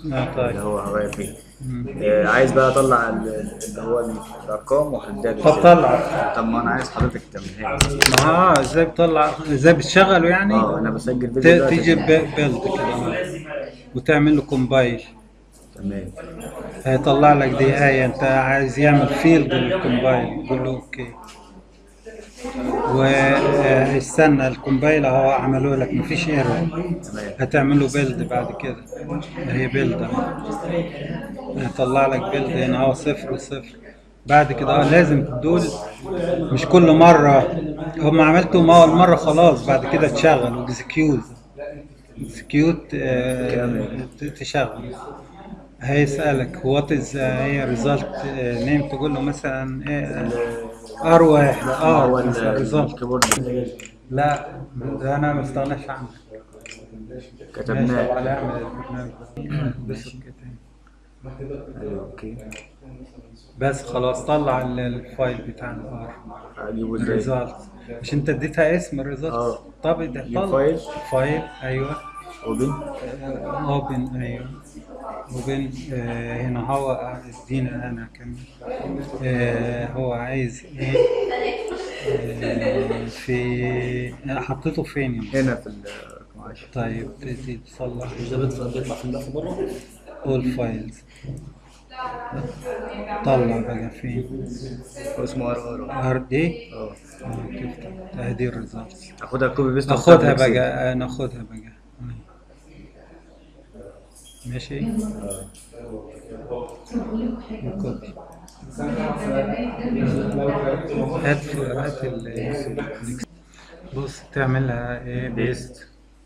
اه اللي طيب هو واقف فيه مم. آه، عايز بقى اطلع ال- اللي هو الارقام واحددها طب طلع طب ما انا عايز حضرتك تعملها لي ما اه ازاي بتطلع ازاي بتشغله يعني اه انا بسجل ت- فيديو دلوقتي. تيجي ب- بيلد كده وتعمل له كومبايل تمام هيطلع لك دي آية أنت عايز يعمل فيلد للكومبايل قول له أوكي وهيستنى الكومبايل أهو عملوا لك مفيش ايرور تمام هتعمل له بيلد بعد كده هي بيلد أهو هيطلع لك بيلد هنا أهو صفر وصفر بعد كده اه لازم دول مش كل مرة هم عملتهم أول مرة خلاص بعد كده تشغل واكزكيوت اكزكيوت تشغل هيسألك وات از هي ريزلت نيم تقول له مثلا ايه ار واحد هو ار ال- ريزلت الكيبورد لا ده انا ما استغناش عنه ماشي كتبناه طبعا اعمل البرنامج ده. بس كده. ايوه اوكي بس خلاص طلع ال- الفايل بتاع الار اجيبه ازاي الريزلت مش انت اديتها اسم الريزلت اه. طب ده جيب طلع فايل. فايل ايوه اوبن اوبن ايوه اوبن آه هنا هو ادينا انا كمان آه هو عايز ايه آه في حطيته فين يعني؟ هنا في الرقم 10 طيب تدي تصلح ده بيطلع بيطلع في الملف بره all files طلع بقى فين اسمه ار ار ار دي اه تفتح ادي الريزلتس اخدها كوبي بيست ناخدها بقى ناخدها بقى ماشي كوبي هات هات ال بص تعملها ايه بيست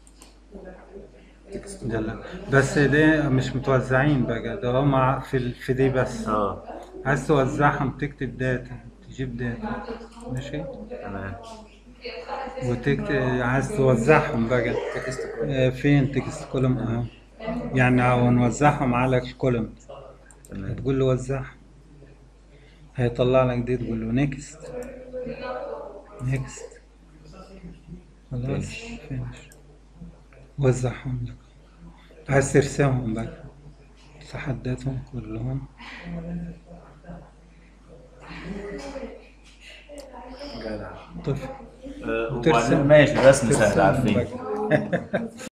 يلا بس ده مش متوزعين بقى ده هما في ال- في دي بس اه عايز توزعهم تكتب داتا تجيب داتا ماشي تمام وتكتب عايز توزعهم بقى آه، فين تكست كولوم اهو يعني او نوزعهم على الكولوم تمام تقول له وزعهم هيطلع لك دي تقول له نيكست نيكست خلاص فينش وزعهم لك عايز ترسمهم بقى تحددهم كلهم جدع طفل آه، وترسم. وبعدين ماشي رسم سهل ترسمهم عارفين بقى